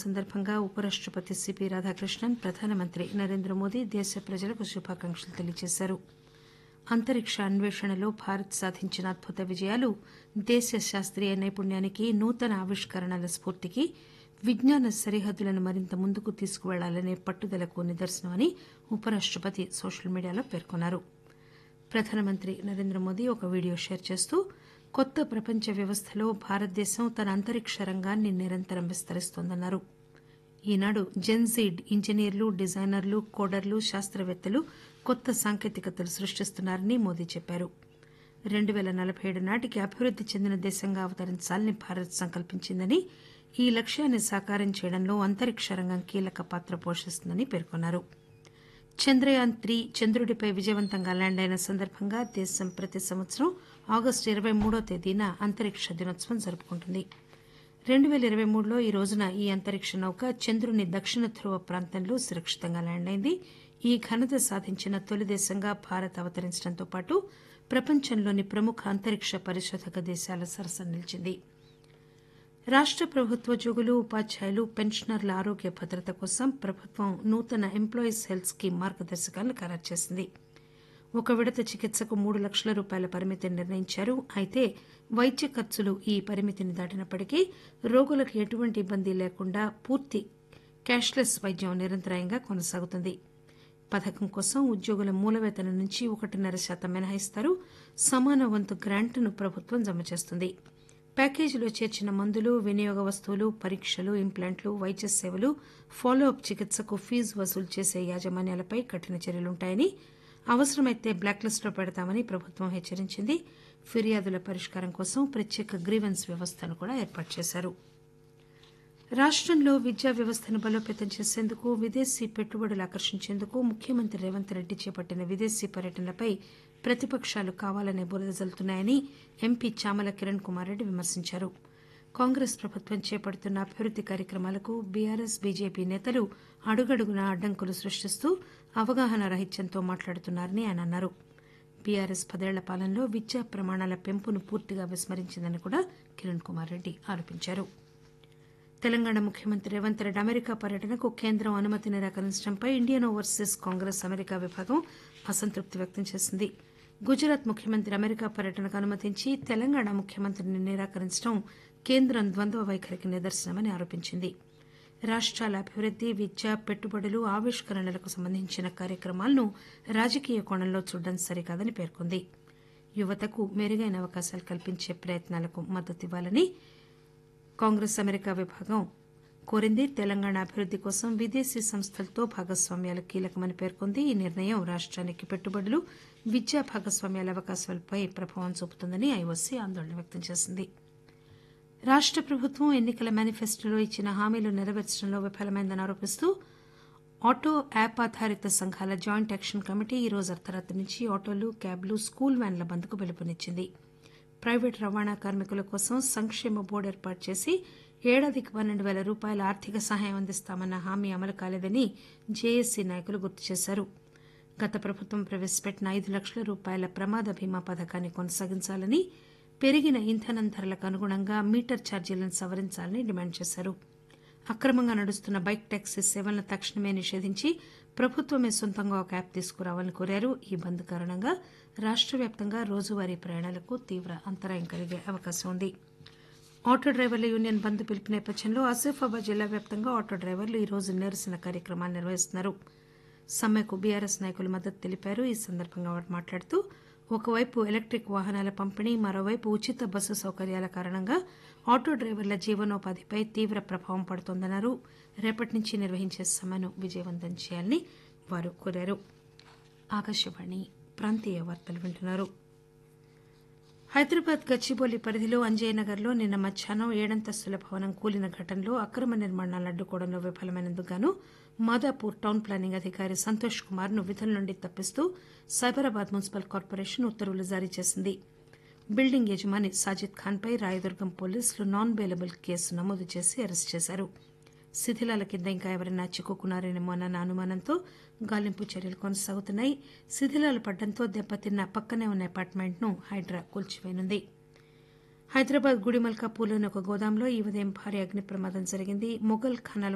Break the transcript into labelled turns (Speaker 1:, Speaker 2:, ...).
Speaker 1: సందర్భంగా ఉపరాష్టపతి సిపి రాధాకృష్ణన్ ప్రధానమంత్రి నరేంద్ర మోదీ దేశ ప్రజలకు శుభాకాంక్షలు తెలియజేశారు అంతరిక్ష అన్వేషణలో భారత్ సాధించిన అద్భుత విజయాలు దేశ శాస్త్రీయ నైపుణ్యానికి నూతన ఆవిష్కరణల స్ఫూర్తికి విజ్ఞాన సరిహద్దులను మరింత ముందుకు తీసుకువెళ్లాలనే పట్టుదలకు నిదర్శనమని ఉపరాష్టపతి సోషల్ మీడియాలో పేర్కొన్నారు ప్రధానమంత్రి నరేంద్ర మోదీ ఒక వీడియో షేర్ చేస్తూ కొత్త ప్రపంచ వ్యవస్థలో భారతదేశం తన అంతరిక్ష రంగాన్ని నిరంతరం విస్తరిస్తోందన్నారు ఈనాడు జెన్జీడ్ ఇంజనీర్లు డిజైనర్లు కోడర్లు శాస్త్రవేత్తలు కొత్త సాంకేతికతలు సృష్టిస్తున్నారని మోదీ చెప్పారు రెండు పేల నలబై ఏడు నాటికి అభివృద్ది చెందిన దేశంగా అవతరించాలని భారత్ సంకల్పించిందని ఈ లక్ష్యాన్ని సాకారం చేయడంలో అంతరిక్ష రంగం కీలక పాత్ర పోషిస్తుందని పేర్కొన్నారు చంద్రయాన్ త్రీ చంద్రుడిపై విజయవంతంగా ల్యాండ్ అయిన సందర్భంగా దేశం ప్రతి సంవత్సరం ఆగస్టు ఇరవై మూడో తేదీన అంతరిక్ష దినోత్సవం జరుపుకుంటుంది రెండు పేల ఇరవై మూడులో ఈ రోజున ఈ అంతరిక్ష నౌక చంద్రుని దక్షిణ ధ్రువ ప్రాంతంలో సురక్షితంగా ల్యాండ్ అయింది ఈ ఘనత సాధించిన తొలి దేశంగా భారత్ అవతరించడంతో పాటు ప్రపంచంలోని ప్రముఖ అంతరిక్ష పరిశోధక దేశాల సరసన నిలిచింది రాష్ట ప్రభుత్వోద్యోగులు ఉపాధ్యాయులు పెన్షనర్ల ఆరోగ్య భద్రత కోసం ప్రభుత్వం నూతన ఎంప్లాయీస్ హెల్త్ స్కీమ్ మార్గదర్శకాలను ఖరారు చేసింది ఒక విడత చికిత్సకు మూడు లక్షల రూపాయల పరిమితిని నిర్ణయించారు అయితే వైద్య ఖర్చులు ఈ పరిమితిని దాటినప్పటికీ రోగులకు ఎటువంటి ఇబ్బంది లేకుండా పూర్తి క్యాష్లెస్ వైద్యం నిరంతరాయంగా కొనసాగుతుంది పథకం కోసం ఉద్యోగుల మూలవేతనం నుంచి ఒకటిన్నర శాతం మినహాయిస్తారు సమాన వంతు గ్రాంట్ను ప్రభుత్వం జమ చేస్తుంది ప్యాకేజీలో చేర్చిన మందులు వినియోగ వస్తువులు పరీక్షలు ఇంప్లాంట్లు వైద్య సేవలు ఫాలో అప్ చికిత్సకు ఫీజు వసూలు చేసే యాజమాన్యాలపై కఠిన చర్యలుంటాయని అవసరమైతే బ్లాక్ లిస్టులో పెడతామని ప్రభుత్వం హెచ్చరించింది ఫిర్యాదుల పరిష్కారం కోసం ప్రత్యేక గ్రీవెన్స్ వ్యవస్థను కూడా ఏర్పాటు చేశారు రాష్టంలో విద్యా వ్యవస్థను బలోపేతం చేసేందుకు విదేశీ పెట్టుబడులు ఆకర్షించేందుకు ముఖ్యమంత్రి రేవంత్ రెడ్డి చేపట్టిన విదేశీ పర్యటనలపై ప్రతిపక్షాలు కావాలనే బురద జల్లుతున్నాయని ఎంపీ చామల కిరణ్ కుమార్ రెడ్డి విమర్శించారు కాంగ్రెస్ ప్రభుత్వం చేపడుతున్న అభివృద్ది కార్యక్రమాలకు బీఆర్ఎస్ బీజేపీ నేతలు అడుగడుగునా అడ్డంకులు సృష్టిస్తూ అవగాహన రాహిత్యంతో మాట్లాడుతున్నారని ఆయన అన్నారు బీఆర్ఎస్ పదేళ్ల పాలనలో విద్యా ప్రమాణాల పెంపును పూర్తిగా విస్మరించిందని కూడా కిరణ్ కుమార్ రెడ్డి ఆరోపించారు తెలంగాణ ముఖ్యమంత్రి రేవంత్ రెడ్డి అమెరికా పర్యటనకు కేంద్రం అనుమతి నిరాకరించడంపై ఇండియన్ ఓవర్సీస్ కాంగ్రెస్ అమెరికా విభాగం అసంతృప్తి వ్యక్తం చేసింది గుజరాత్ ముఖ్యమంత్రి అమెరికా పర్యటనకు అనుమతించి తెలంగాణ ముఖ్యమంత్రిని నిరాకరించడం కేంద్రం ద్వంద్వ వైఖరికి నిదర్శనమని ఆరోపించింది రాష్ట్రాల అభివృద్ది విద్య పెట్టుబడులు ఆవిష్కరణలకు సంబంధించిన కార్యక్రమాలను రాజకీయ కోణంలో చూడడం సరికాదని పేర్కొంది యువతకు మెరుగైన అవకాశాలు కల్పించే ప్రయత్నాలకు మద్దతివ్వాలని కాంగ్రెస్ అమెరికా విభాగం కోరింది తెలంగాణ అభివృద్ది కోసం విదేశీ సంస్థలతో భాగస్వామ్యాలు కీలకమని పేర్కొంది ఈ నిర్ణయం రాష్ట్రానికి పెట్టుబడులు విద్యా భాగస్వామ్యాల అవకాశాలపై ప్రభావం చూపుతుందని ఐఓసీ ఆందోళన వ్యక్తం చేసింది రాష్ట ప్రభుత్వం ఎన్నికల మేనిఫెస్టోలో ఇచ్చిన హామీలు నెరవేర్చడంలో విఫలమైందని ఆరోపిస్తూ ఆటో యాప్ ఆధారిత సంఘాల జాయింట్ యాక్షన్ కమిటీ ఈ రోజు అర్ధరాత్రి నుంచి ఆటోలు క్యాబ్లు స్కూల్ వ్యాన్ల బంద్కు పిలుపునిచ్చింది ప్రైవేటు రవాణా కార్మికుల కోసం సంక్షేమ బోర్డు ఏర్పాటు చేసి ఏడాదికి పన్నెండు పేల రూపాయల ఆర్థిక సహాయం అందిస్తామన్న హామీ అమలు కాలేదని జేఏసీ నాయకులు గుర్తు చేశారు గత ప్రభుత్వం ప్రవేశపెట్టిన ఐదు లక్షల రూపాయల ప్రమాద బీమా పథకాన్ని కొనసాగించాలని పెరిగిన ఇంధనం ధరలకు అనుగుణంగా మీటర్ ఛార్జీలను సవరించాలని డిమాండ్ చేశారు అక్రమంగా నడుస్తున్న బైక్ టాక్సీ సేవలను తక్షణమే నిషేధించి ప్రభుత్వమే సొంతంగా ఒక యాప్ తీసుకురావాలని కోరారు ఈ బంద్ కారణంగా రాష్ట వ్యాప్తంగా రోజువారీ ప్రయాణాలకు తీవ్ర అంతరాయం కలిగే అవకాశం ఉంది ఆటో డ్రైవర్ల యూనియన్ బంద్ పిలుపు నేపథ్యంలో ఆసిఫాబాద్ జిల్లా వ్యాప్తంగా ఆటో డ్రైవర్లు ఈ రోజు నిరసన కార్యక్రమాలు నిర్వహిస్తున్నారు సమ్మెకు బీఆర్ఎస్ నాయకులు మద్దతు తెలిపారు ఈ సందర్భంగా వారు మాట్లాడుతూ ఒకవైపు ఎలక్టిక్ వాహనాల పంపిణీ మరోవైపు ఉచిత బస్సు సౌకర్యాల కారణంగా ఆటో డ్రైవర్ల జీవనోపాధిపై తీవ్ర ప్రభావం పడుతోందన్నారు రేపటి నుంచి నిర్వహించే సమ్మెను విజయవంతం చేయాలని వారు కోరారు ఆకాశవాణి ప్రాంతీయ వార్తలు వింటున్నారు హైదరాబాద్ గచ్చిబౌలి పరిధిలో అంజయ్యనగర్లో నిన్న మధ్యాహ్నం ఏడంతస్తుల భవనం కూలిన ఘటనలో అక్రమ నిర్మాణాలను అడ్డుకోవడంలో విఫలమైనందుకు గాను మాదాపూర్ టౌన్ ప్లానింగ్ అధికారి సంతోష్ కుమార్ ను విధుల నుండి తప్పిస్తూ సైబరాబాద్ మున్సిపల్ కార్పొరేషన్ ఉత్తర్వులు జారీ చేసింది బిల్డింగ్ యజమాని సాజిద్ ఖాన్ పై రాయదుర్గం పోలీసులు నాన్ బెయిలబుల్ కేసు నమోదు చేసి అరెస్టు చేశారు శిథిలాల కింద ఇంకా ఎవరైనా చిక్కుకున్నారేమో అన్న అనుమానంతో గాలింపు చర్యలు కొనసాగుతున్నాయి శిథిలాలు పడడంతో దెబ్బతిన్న పక్కనే ఉన్న అపార్ట్మెంట్ ను హైడ్రా కూల్చివేయనుంది హైదరాబాద్ గుడిమల్కాపూర్లోని ఒక గోదాంలో ఈ ఉదయం భారీ అగ్ని ప్రమాదం జరిగింది మొఘల్ ఖానాల